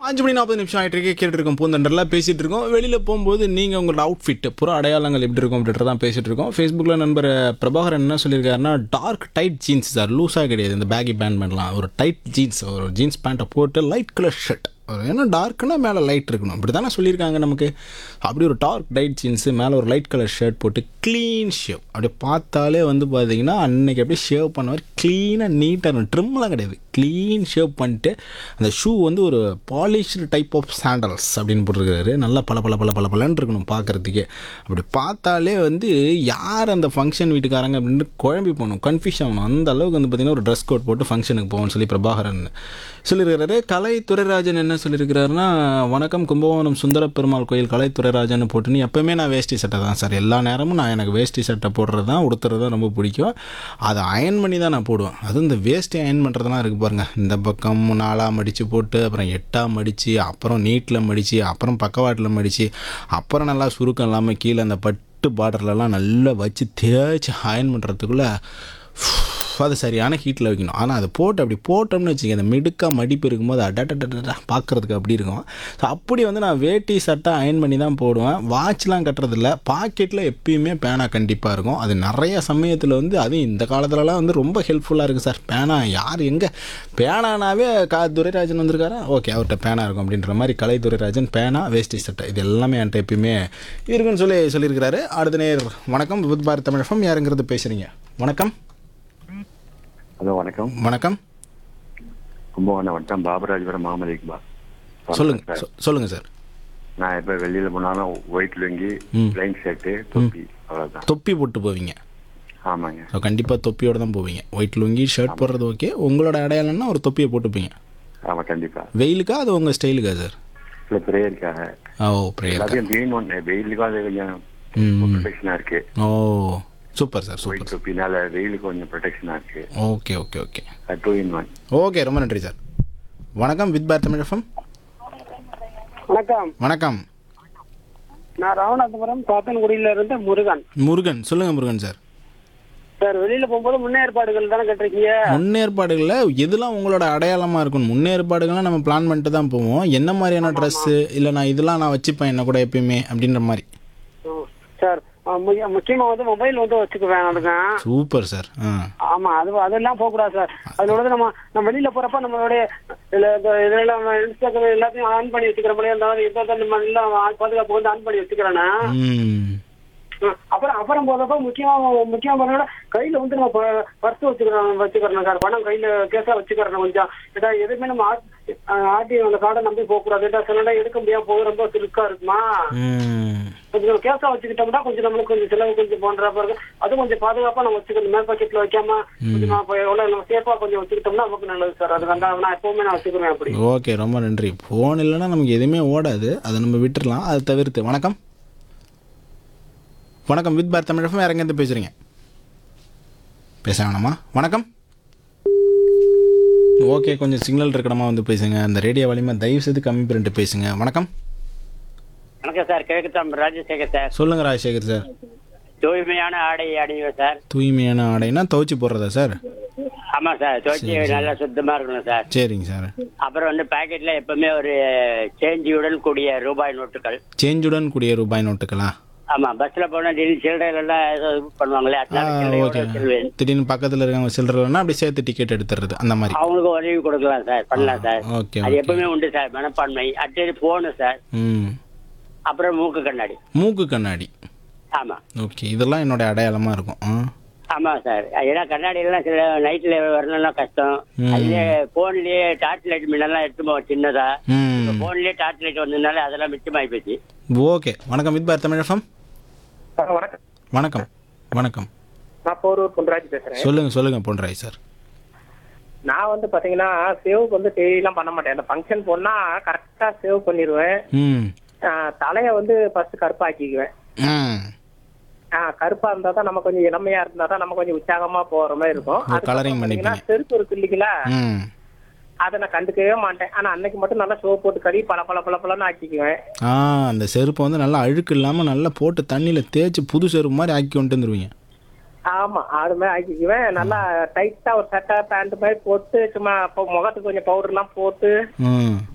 அஞ்சு மணி நாற்பது நிமிஷம் ஆகிட்டு இருக்கு கேட்டு இருக்கோம் பூந்தண்டரில் பேசிட்டு இருக்கோம் வெளியில் போகும்போது நீங்கள் உங்களோட அவுட்ஃபிட் புற அடையாளங்கள் எப்படி இருக்கும் அப்படின்றத தான் பேசிட்டு இருக்கோம் ஃபேஸ்புக்கில் நண்பர் பிரபாகரன் என்ன சொல்லியிருக்காருன்னா டார்க் டைட் ஜீன்ஸ் சார் லூஸாக கிடையாது இந்த பேக்கி பேண்ட் பண்ணலாம் ஒரு டைட் ஜீன்ஸ் ஒரு ஜீன்ஸ் பேண்ட்டை போட்டு லைட் கலர் ஷர்ட் ஏன்னா டார்க்குன்னா மேலே லைட் இருக்கணும் இப்படி தானே சொல்லியிருக்காங்க நமக்கு அப்படி ஒரு டார்க் டைட் ஜீன்ஸு மேலே ஒரு லைட் கலர் ஷர்ட் போட்டு க்ளீன் ஷேவ் அப்படி பார்த்தாலே வந்து பார்த்தீங்கன்னா அன்னைக்கு அப்படியே ஷேவ் பண்ண மாதிரி க்ளீனாக நீட்டாக இருக்கும் ட்ரிம்லாம் கிடையாது க்ளீன் ஷேவ் பண்ணிட்டு அந்த ஷூ வந்து ஒரு பாலிஷ்டு டைப் ஆஃப் சாண்டல்ஸ் அப்படின்னு போட்டிருக்காரு நல்லா பல பல பல பல பலன்னு இருக்கணும் பார்க்குறதுக்கே அப்படி பார்த்தாலே வந்து யார் அந்த ஃபங்க்ஷன் வீட்டுக்காரங்க அப்படின்னு குழம்பி போகணும் கன்ஃபியூஸ் ஆகணும் அந்த அளவுக்கு வந்து பார்த்திங்கன்னா ஒரு ட்ரெஸ் கோட் போட்டு ஃபங்க்ஷனுக்கு போகணும்னு சொல்லி பிரபாகரன் சொல்லியிருக்காரு கலை துரைராஜன் என்ன சொல்லியிருக்கிறாருன்னா வணக்கம் கும்பகோணம் சுந்தர பெருமாள் கோயில் கலை துரைராஜன் போட்டுன்னு எப்போவுமே நான் வேஷ்டி சட்டை தான் சார் எல்லா நேரமும் நான் எனக்கு வேஷ்டி சட்டை போடுறது தான் உடுத்துறது தான் ரொம்ப பிடிக்கும் அதை அயன் பண்ணி தான் நான் போடுவேன் அதுவும் இந்த வேஷ்டி அயன் பண்ணுறதுலாம் இருக்குது பாருங்கள் இந்த பக்கம் நாலாக மடித்து போட்டு அப்புறம் எட்டாக மடித்து அப்புறம் நீட்டில் மடித்து அப்புறம் பக்கவாட்டில் மடித்து அப்புறம் நல்லா சுருக்கம் இல்லாமல் கீழே அந்த பட்டு பார்டர்லலாம் நல்லா வச்சு தேய்ச்சி அயன் பண்ணுறதுக்குள்ளே அது சரியான ஹீட்டில் வைக்கணும் ஆனால் அதை போட்டு அப்படி போட்டோம்னு வச்சுக்க அந்த மிடுக்காக மடிப்பு இருக்கும்போது அடடடடா பார்க்குறதுக்கு அப்படி இருக்கும் ஸோ அப்படி வந்து நான் வேட்டி சட்டை அயன் பண்ணி தான் போடுவேன் வாட்ச்லாம் கட்டுறதில்ல பாக்கெட்டில் எப்பயுமே பேனா கண்டிப்பாக இருக்கும் அது நிறைய சமயத்தில் வந்து அதுவும் இந்த காலத்துலலாம் வந்து ரொம்ப ஹெல்ப்ஃபுல்லாக இருக்குது சார் பேனா யார் எங்கே பேனானாவே கா துரைராஜன் வந்திருக்காரா ஓகே அவர்கிட்ட பேனா இருக்கும் அப்படின்ற மாதிரி கலை துரைராஜன் பேனா வேஷ்டி சட்டை இது எல்லாமே என்கிட்ட எப்பயுமே இருக்குன்னு சொல்லி சொல்லியிருக்கிறாரு அடுத்த நேர் வணக்கம் விபத் பாரத் தமிழகம் யாருங்கிறது பேசுகிறீங்க வணக்கம் ஹலோ வணக்கம் வணக்கம் கும்பகோணம் வட்டம் பாபராஜபுரம் முகமது இக்பால் சொல்லுங்க சார். சொ- சொல்லுங்க சார் நான் இப்ப வெளியில போனாலும் ஒயிட் லுங்கி ம். பிளைன் ஷர்ட்டு தொப்பி அவ்வளவுதான் தொப்பி போட்டு போவீங்க ஆமாங்க ஸோ கண்டிப்பாக தொப்பியோட தான் போவீங்க ஒயிட் லுங்கி ஷர்ட் போடுறது ஓகே உங்களோட அடையாளம்னா ஒரு தொப்பியை போட்டுப்பீங்க ஆமா கண்டிப்பா வெயிலுக்கா அது உங்கள் ஸ்டைலுக்கா சார் இல்ல பிரேயருக்காக ஓ பிரேயர் எல்லாத்தையும் க்ளீன் பண்ணேன் வெயிலுக்கும் அது கொஞ்சம் ம் ப்ரொடெக்ஷனா இருக்கு oh super sir super white தொப்பினால வெயிலுக்கு கொஞ்சம் ப்ரொடெக்ஷனா இருக்கு okay okay okay two in one okay ரொம்ப நன்றி சார் வணக்கம் வித் பார் தமிழ் எஃப்எம் வணக்கம் வணக்கம் நான் ராமநாதபுரம் சாத்தன்குடியில இருந்து முருகன் முருகன் சொல்லுங்க முருகன் சார் சார் வெளியில போகும்போது முன்னேற்பாடுகள் தானே கட்டிருக்கீங்க முன்னேற்பாடுகளில் எதெல்லாம் உங்களோட அடையாளமாக இருக்கணும் முன்னேற்பாடுகள்லாம் நம்ம பிளான் பண்ணிட்டு தான் போவோம் என்ன மாதிரியான ட்ரெஸ்ஸு இல்லை நான் இதெல்லாம் நான் வச்சுப்பேன் என்ன கூட எப்பயுமே அப்படின்ற மாதிரி ம். சார் ஆ, முக்கிய- முக்கியமா வந்து மொபைல் வந்து வச்சுக்குவேன் அதுக்கு சூப்பர் சார் ஆ ஆமா அது அதெல்லாம் போக கூடாது சார் அதுல வந்து நம்ம நம்ம வெளியில போறப்ப நம்மளுடைய இதுல இந்த இதெல்லாம் இன்ஸ்டாகிராம் எல்லாத்தையும் ஆன் பண்ணி வச்சுக்கிற மாதிரி இருந்தாலும் இப்போ நம்ம எல்லாம் பாதுகாப்பு வந்து ஆன் பண்ணி வச்சுக்கிறேன்னா ம் ம். அப்புறம் அப்புறம் போறப்ப முக்கியமா முக்கியமா பண்ணா கையில வந்து நம்ம பர்ஸ் வச்சுக்கிறோம் வச்சுக்கிறோம் சார் பணம் கையில கேஸா வச்சுக்கிறோம் கொஞ்சம் ஏதா எதுவுமே நம்ம ஆர்டி அந்த கார்டை நம்பி போக கூடாது ஏதா சில நேரம் எடுக்க முடியாம போக ரொம்ப சிலுக்கா இருக்குமா ம் கொஞ்சம் கேஸா வச்சுக்கிட்டோம்னா கொஞ்சம் நம்மளுக்கு கொஞ்சம் செலவு கொஞ்சம் பண்றப்ப இருக்கும் அது கொஞ்சம் பாதுகாப்பா நம்ம வச்சுக்கணும் மேல் பாக்கெட்ல வைக்காம கொஞ்சம் நம்ம இப்ப எவ்வளவு நம்ம சேஃபா கொஞ்சம் வச்சுக்கிட்டோம்னா நமக்கு நல்லது சார் அது வந்து நான் எப்பவுமே நான் வச்சுக்கிறேன் அப்படி ஓகே ரொம்ப நன்றி ஃபோன் இல்லைன்னா நமக்கு எதுவுமே ஓடாது அதை நம்ம விட்டுறலாம் அதை தவிர்த்து வணக்கம் வணக்கம் வித் பார் தமிழகம் வேற எங்கேருந்து பேசுகிறீங்க பேச வேணாமா வணக்கம் ஓகே கொஞ்சம் சிக்னல் இருக்கடமா வந்து பேசுங்க அந்த ரேடியோ வலிமை தயவு செய்து கம்மி பண்ணிட்டு பேசுங்க வணக்கம் வணக்கம் சார் கிழக்குத்தாம் ராஜசேகர் சார் சொல்லுங்க ராஜசேகர் சார் தூய்மையான ஆடை அணிவேன் சார் தூய்மையான ஆடைனா துவைச்சு போடுறதா சார் ஆமா சார் துவச்சி நல்லா சுத்தமா இருக்கணும் சார் சரிங்க சார் அப்புறம் வந்து பாக்கெட்ல எப்பவுமே ஒரு சேஞ்சியுடன் கூடிய ரூபாய் நோட்டுகள் சேஞ்சுடன் கூடிய ரூபாய் நோட்டுகளா ஆமா பஸ்ல போனா திடீர்னு சில்லறைகள் எல்லாம் ஏதோ இது பண்ணுவாங்களே ஆ அதனால ஓகே சில்லறையோட செல்வேன் திடீர்னு பக்கத்தில் இருக்கவங்க சில்லறலைன்னா அப்படி சேர்த்து டிக்கெட் எடுத்துறது அந்த மாதிரி அவங்களுக்கு உதவி கொடுக்கலாம் சார் பண்ணலாம் சார் ஓகே அது ஓகே எப்பவுமே உண்டு சார் மனப்பான்மை அடுத்தது போனு சார் ம் அப்புறம் மூக்கு கண்ணாடி மூக்கு கண்ணாடி ஆமா ஓகே இதெல்லாம் என்னோட அடையாளமா இருக்கும் ஆ ஆமா சார் ஏன்னா கண்ணாடி எல்லாம் சில நைட்ல வரணும்னா கஷ்டம் ம். அதுலயே போன்லயே டார்ச் லைட் முன்னெல்லாம் எடுத்து போவோம் சின்னதா ம் போன்லயே டார்ச் லைட் வந்ததுனால அதெல்லாம் மிச்சமாயி போச்சு ஓகே வணக்கம் வித் பார் தமிழகம் வணக்கம் வணக்கம் வணக்கம் நான் போரூர் பொன்ராஜ் பேசுறேன் சொல்லுங்க சொல்லுங்க பொன்ராய் சார் நான் வந்து பாத்தீங்கன்னா சேவ் வந்து டெய்லிலாம் பண்ண மாட்டேன் அந்த ஃபங்க்ஷன் போனா கரெக்டா சேவ் பண்ணிடுவேன் ம் ஆஹ் தலைய வந்து ஃபர்ஸ்ட் கருப்பாக்கிக்குவேன் ம் ஆஹ் கருப்பா இருந்தா தான் நம்ம கொஞ்சம் இளமையா இருந்தா தான் நம்ம கொஞ்சம் உற்சாகமா போற மாதிரி இருக்கும் ஓ, அதுக்கப்புறம் coloring பாத்தீங்கன்னா பண்ணிப்பீங்க. செருப்பு இருக்கு இல்லைங்களா ம் அதை நான் கண்டுக்கவே மாட்டேன் ஆனா அன்னைக்கு மட்டும் நல்லா சோப் போட்டு கழுவி பல பல பல பலன்னு ஆக்கிக்குவேன் ஆ அந்த செருப்பை வந்து நல்லா அழுக்கு இல்லாமல் நல்லா போட்டு தண்ணியில் தேய்ச்சி புது செருப்பு மாதிரி ஆக்கி கொண்டு வந்துருவீங்க ஆமா அது மாதிரி ஆக்கிக்குவேன் நல்லா டைட்டா ஒரு சட்டை பேண்ட் மாதிரி போட்டு சும்மா இப்போ முகத்துக்கு கொஞ்சம் பவுடர் எல்லாம் போட்டு ம்